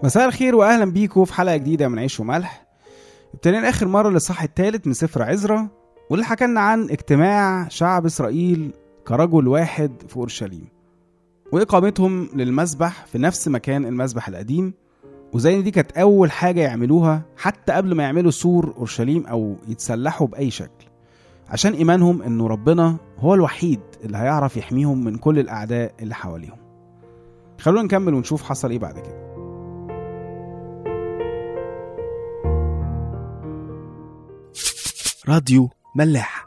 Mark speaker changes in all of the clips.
Speaker 1: مساء الخير واهلا بيكم في حلقه جديده من عيش وملح ابتدينا اخر مره للصح الثالث من سفر عزرا واللي حكى لنا عن اجتماع شعب اسرائيل كرجل واحد في اورشليم واقامتهم للمسبح في نفس مكان المسبح القديم وزي إن دي كانت اول حاجه يعملوها حتى قبل ما يعملوا سور اورشليم او يتسلحوا باي شكل عشان ايمانهم انه ربنا هو الوحيد اللي هيعرف يحميهم من كل الاعداء اللي حواليهم خلونا نكمل ونشوف حصل ايه بعد كده
Speaker 2: راديو ملاح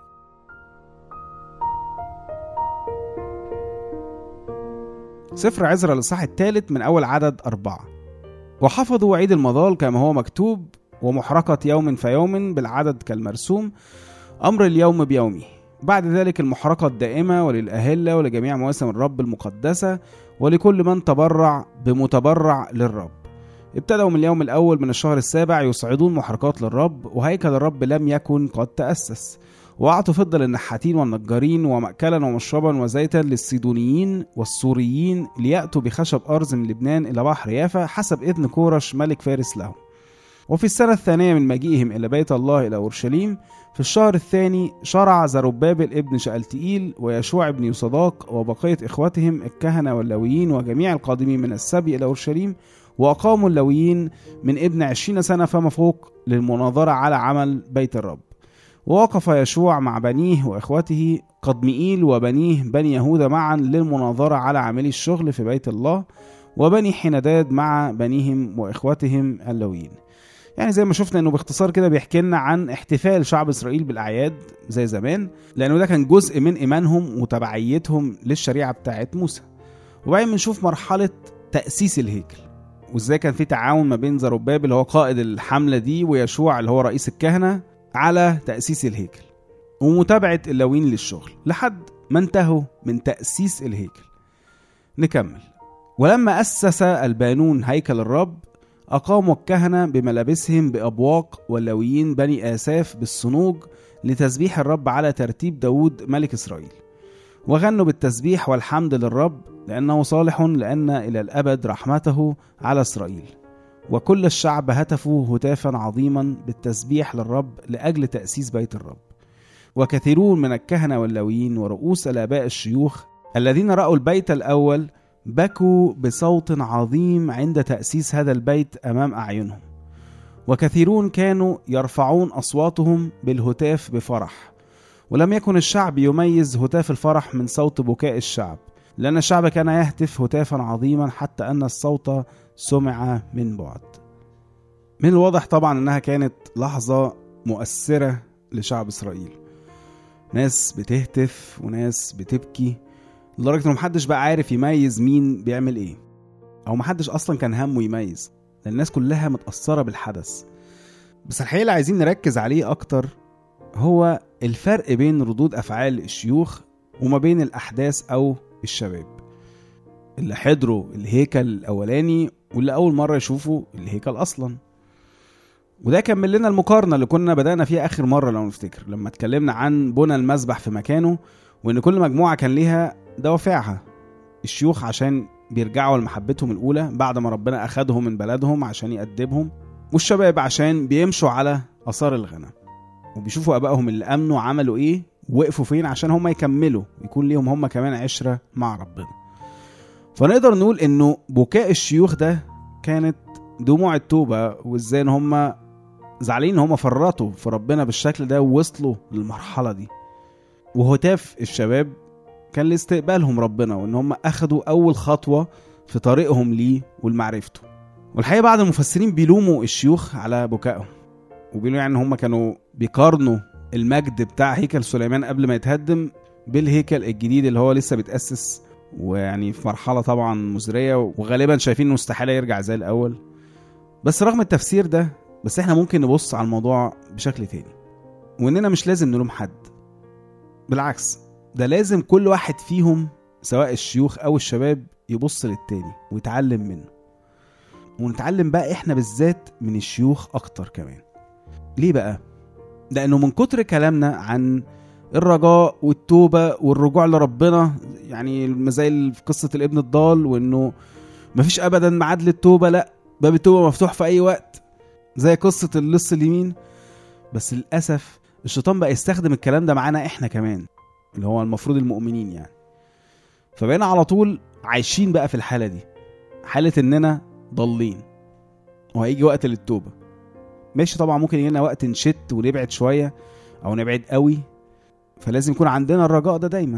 Speaker 1: سفر عزرا للصح الثالث من أول عدد أربعة وحفظوا عيد المظال كما هو مكتوب ومحرقة يوم فيوم بالعدد كالمرسوم أمر اليوم بيومه بعد ذلك المحرقة الدائمة وللأهلة ولجميع مواسم الرب المقدسة ولكل من تبرع بمتبرع للرب ابتدأوا من اليوم الأول من الشهر السابع يصعدون محرقات للرب وهيكل الرب لم يكن قد تأسس وأعطوا فضة للنحاتين والنجارين ومأكلا ومشربا وزيتا للصيدونيين والسوريين ليأتوا بخشب أرز من لبنان إلى بحر يافا حسب إذن كورش ملك فارس لهم وفي السنة الثانية من مجيئهم إلى بيت الله إلى أورشليم في الشهر الثاني شرع زربابل ابن شألتئيل ويشوع ابن يصداق وبقية إخوتهم الكهنة واللويين وجميع القادمين من السبي إلى أورشليم وأقاموا اللويين من ابن عشرين سنة فما فوق للمناظرة على عمل بيت الرب ووقف يشوع مع بنيه وإخوته قدمئيل وبنيه بني يهوذا معا للمناظرة على عاملي الشغل في بيت الله وبني حينداد مع بنيهم وإخوتهم اللويين يعني زي ما شفنا انه باختصار كده بيحكي لنا عن احتفال شعب اسرائيل بالاعياد زي زمان لانه ده كان جزء من ايمانهم وتبعيتهم للشريعه بتاعت موسى وبعدين بنشوف مرحله تاسيس الهيكل وازاي كان في تعاون ما بين زرباب اللي هو قائد الحمله دي ويشوع اللي هو رئيس الكهنه على تاسيس الهيكل ومتابعه اللاويين للشغل لحد ما انتهوا من تاسيس الهيكل نكمل ولما اسس البانون هيكل الرب أقاموا الكهنة بملابسهم بأبواق واللويين بني آساف بالصنوج لتسبيح الرب على ترتيب داود ملك إسرائيل وغنوا بالتسبيح والحمد للرب لأنه صالح لأن إلى الأبد رحمته على إسرائيل وكل الشعب هتفوا هتافا عظيما بالتسبيح للرب لأجل تأسيس بيت الرب وكثيرون من الكهنة واللويين ورؤوس الآباء الشيوخ الذين رأوا البيت الأول بكوا بصوت عظيم عند تأسيس هذا البيت أمام أعينهم وكثيرون كانوا يرفعون أصواتهم بالهتاف بفرح ولم يكن الشعب يميز هتاف الفرح من صوت بكاء الشعب لأن الشعب كان يهتف هتافا عظيما حتى أن الصوت سمع من بعد من الواضح طبعا أنها كانت لحظة مؤثرة لشعب إسرائيل ناس بتهتف وناس بتبكي لدرجه انه محدش بقى عارف يميز مين بيعمل ايه او محدش اصلا كان همه يميز لان الناس كلها متاثره بالحدث بس الحقيقه اللي عايزين نركز عليه اكتر هو الفرق بين ردود افعال الشيوخ وما بين الاحداث او الشباب اللي حضروا الهيكل الاولاني واللي اول مره يشوفوا الهيكل اصلا وده كمل لنا المقارنه اللي كنا بدانا فيها اخر مره لو نفتكر لما اتكلمنا عن بنى المسبح في مكانه وان كل مجموعه كان ليها دوافعها الشيوخ عشان بيرجعوا لمحبتهم الأولى بعد ما ربنا أخدهم من بلدهم عشان يأدبهم والشباب عشان بيمشوا على آثار الغنم وبيشوفوا آبائهم اللي أمنوا عملوا إيه وقفوا فين عشان هم يكملوا يكون ليهم هم كمان عشرة مع ربنا فنقدر نقول إنه بكاء الشيوخ ده كانت دموع التوبة وإزاي إن هم زعلانين إن هم فرطوا في ربنا بالشكل ده ووصلوا للمرحلة دي وهتاف الشباب كان لاستقبالهم ربنا وان هم اخدوا اول خطوه في طريقهم ليه ولمعرفته والحقيقه بعض المفسرين بيلوموا الشيوخ على بكائهم وبيقولوا يعني ان هم كانوا بيقارنوا المجد بتاع هيكل سليمان قبل ما يتهدم بالهيكل الجديد اللي هو لسه بيتاسس ويعني في مرحله طبعا مزريه وغالبا شايفين انه استحاله يرجع زي الاول بس رغم التفسير ده بس احنا ممكن نبص على الموضوع بشكل تاني واننا مش لازم نلوم حد بالعكس ده لازم كل واحد فيهم سواء الشيوخ او الشباب يبص للتاني ويتعلم منه ونتعلم بقى احنا بالذات من الشيوخ اكتر كمان ليه بقى لانه من كتر كلامنا عن الرجاء والتوبه والرجوع لربنا يعني زي في قصه الابن الضال وانه مفيش ابدا ميعاد للتوبه لا باب التوبه مفتوح في اي وقت زي قصه اللص اليمين بس للاسف الشيطان بقى يستخدم الكلام ده معانا احنا كمان اللي هو المفروض المؤمنين يعني فبقينا على طول عايشين بقى في الحاله دي حاله اننا ضالين وهيجي وقت للتوبه ماشي طبعا ممكن يجينا وقت نشت ونبعد شويه او نبعد قوي فلازم يكون عندنا الرجاء ده دايما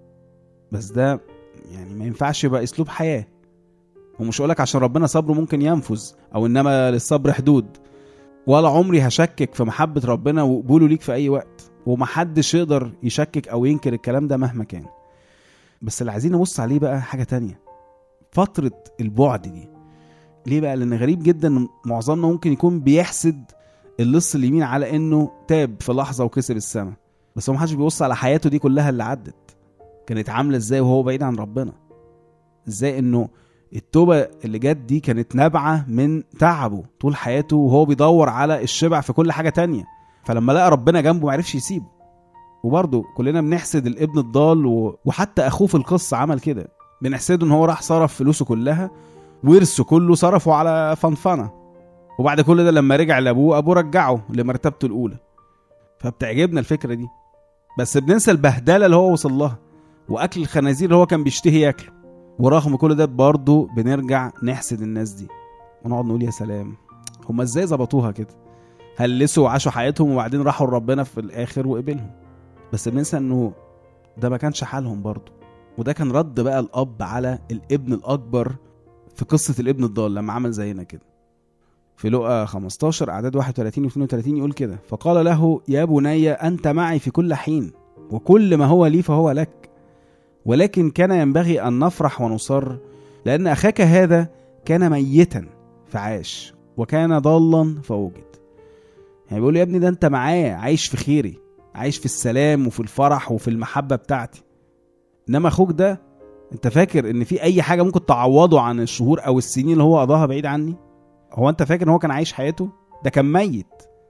Speaker 1: بس ده يعني ما ينفعش يبقى اسلوب حياه ومش هقولك عشان ربنا صبره ممكن ينفذ او انما للصبر حدود ولا عمري هشكك في محبة ربنا وقبوله ليك في أي وقت ومحدش يقدر يشكك أو ينكر الكلام ده مهما كان بس اللي عايزين نبص عليه بقى حاجة تانية فترة البعد دي ليه بقى لأن غريب جدا إن معظمنا ممكن يكون بيحسد اللص اليمين على إنه تاب في لحظة وكسب السما بس هو محدش بيبص على حياته دي كلها اللي عدت كانت عاملة ازاي وهو بعيد عن ربنا ازاي انه التوبة اللي جت دي كانت نابعة من تعبه طول حياته وهو بيدور على الشبع في كل حاجة تانية فلما لقى ربنا جنبه معرفش يسيبه وبرضه كلنا بنحسد الابن الضال و... وحتى اخوه في القصة عمل كده بنحسده ان هو راح صرف فلوسه كلها ورثه كله صرفه على فنفنة وبعد كل ده لما رجع لابوه ابوه رجعه لمرتبته الاولى فبتعجبنا الفكرة دي بس بننسى البهدلة اللي هو وصل لها واكل الخنازير اللي هو كان بيشتهي ياكله ورغم كل ده برضه بنرجع نحسد الناس دي ونقعد نقول يا سلام هما ازاي ظبطوها كده هلسوا وعاشوا حياتهم وبعدين راحوا لربنا في الاخر وقبلهم بس بننسى انه ده ما كانش حالهم برضه وده كان رد بقى الاب على الابن الاكبر في قصه الابن الضال لما عمل زينا كده في لقا 15 اعداد 31 و 32 يقول كده فقال له يا بني انت معي في كل حين وكل ما هو لي فهو لك ولكن كان ينبغي ان نفرح ونصر لان اخاك هذا كان ميتا فعاش وكان ضالا فوجد يعني بيقول له يا ابني ده انت معايا عايش في خيري عايش في السلام وفي الفرح وفي المحبه بتاعتي انما اخوك ده انت فاكر ان في اي حاجه ممكن تعوضه عن الشهور او السنين اللي هو قضاها بعيد عني هو انت فاكر ان هو كان عايش حياته ده كان ميت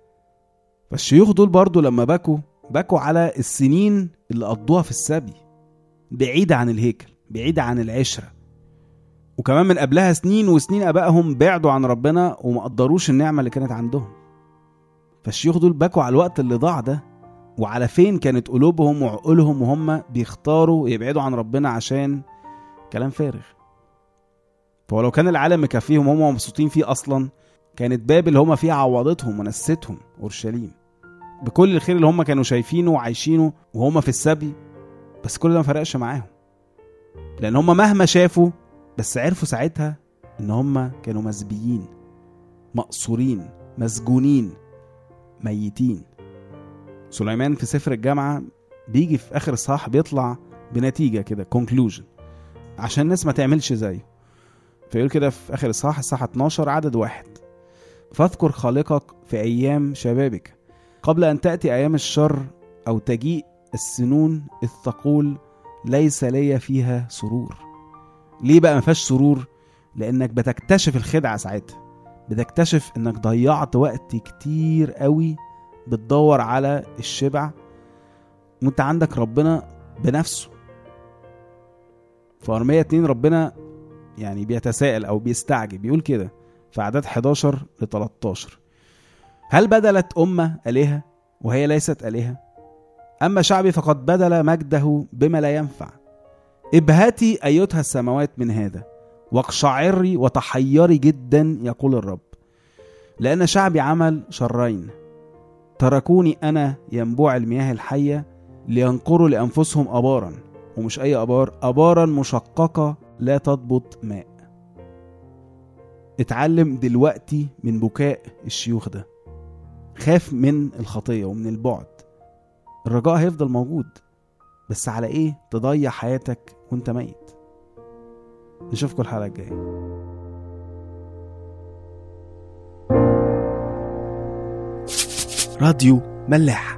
Speaker 1: فالشيوخ دول برضو لما بكوا بكوا على السنين اللي قضوها في السبي بعيدة عن الهيكل بعيدة عن العشرة وكمان من قبلها سنين وسنين ابائهم بعدوا عن ربنا وما قدروش النعمة اللي كانت عندهم فالشيوخ دول بكوا على الوقت اللي ضاع ده وعلى فين كانت قلوبهم وعقولهم وهم بيختاروا يبعدوا عن ربنا عشان كلام فارغ فلو كان العالم مكفيهم هم مبسوطين فيه اصلا كانت بابل اللي هم فيها عوضتهم ونستهم اورشليم بكل الخير اللي هم كانوا شايفينه وعايشينه وهم في السبي بس كل ده ما فرقش معاهم لان هم مهما شافوا بس عرفوا ساعتها ان هم كانوا مسبيين مقصورين مسجونين ميتين سليمان في سفر الجامعة بيجي في آخر الصح بيطلع بنتيجة كده كونكلوجن عشان الناس ما تعملش زيه فيقول كده في آخر الصح الصحة 12 عدد واحد فاذكر خالقك في أيام شبابك قبل أن تأتي أيام الشر أو تجيء السنون إذ تقول ليس لي فيها سرور ليه بقى ما فيهاش سرور لأنك بتكتشف الخدعة ساعتها بتكتشف انك ضيعت وقت كتير قوي بتدور على الشبع وانت عندك ربنا بنفسه في أرمية 2 ربنا يعني بيتساءل أو بيستعجب بيقول كده في أعداد 11 ل 13 هل بدلت أمة آلهة وهي ليست آلهة؟ أما شعبي فقد بدل مجده بما لا ينفع ابهتي أيتها السماوات من هذا واقشعري وتحيري جدا يقول الرب لأن شعبي عمل شرين تركوني أنا ينبوع المياه الحية لينقروا لأنفسهم أبارا ومش أي أبار أبارا مشققة لا تضبط ماء اتعلم دلوقتي من بكاء الشيوخ ده خاف من الخطية ومن البعد الرجاء هيفضل موجود بس على ايه تضيع حياتك وانت ميت نشوفكم الحلقة الجاية
Speaker 2: راديو ملاح